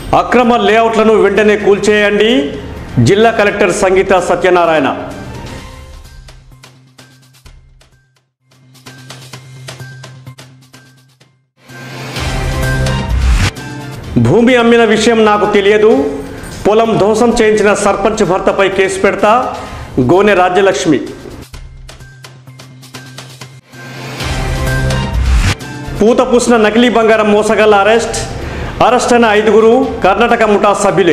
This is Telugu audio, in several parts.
అక్రమ లేఅవుట్లను వెంటనే కూల్చేయండి జిల్లా కలెక్టర్ సంగీత సత్యనారాయణ భూమి అమ్మిన విషయం నాకు తెలియదు పొలం ధ్వంసం చేయించిన సర్పంచ్ భర్తపై కేసు పెడతా గోనె రాజ్యలక్ష్మి పూత పూసిన నకిలీ బంగారం మోసగల అరెస్ట్ అరెస్ట్ అయిన ఐదుగురు కర్ణాటక ముఠా సభ్యులే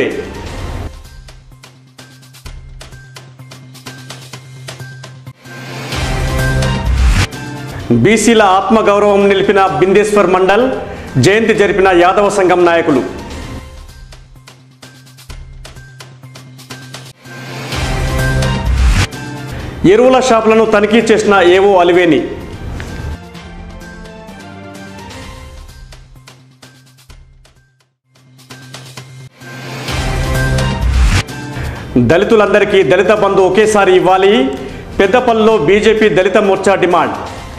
బీసీల ఆత్మగౌరవం నిలిపిన బిందేశ్వర్ మండల్ జయంతి జరిపిన యాదవ సంఘం నాయకులు ఎరువుల షాపులను తనిఖీ చేసిన ఏవో అలివేని దళితులందరికీ దళిత బంధు ఒకేసారి ఇవ్వాలి పెద్దపల్లిలో బీజేపీ దళిత మోర్చా డిమాండ్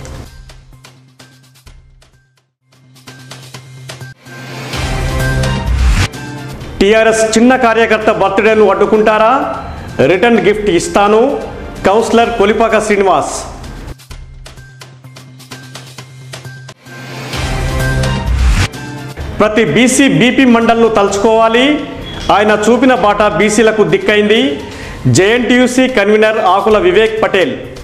టీఆర్ఎస్ చిన్న కార్యకర్త బర్త్డేను అడ్డుకుంటారా రిటర్న్ గిఫ్ట్ ఇస్తాను కౌన్సిలర్ కొలిపాక శ్రీనివాస్ ప్రతి బీసీ బీపీ మండల్ను తలుచుకోవాలి ఆయన చూపిన బాట బీసీలకు దిక్కైంది జేఎన్టీయూసీ కన్వీనర్ ఆకుల వివేక్ పటేల్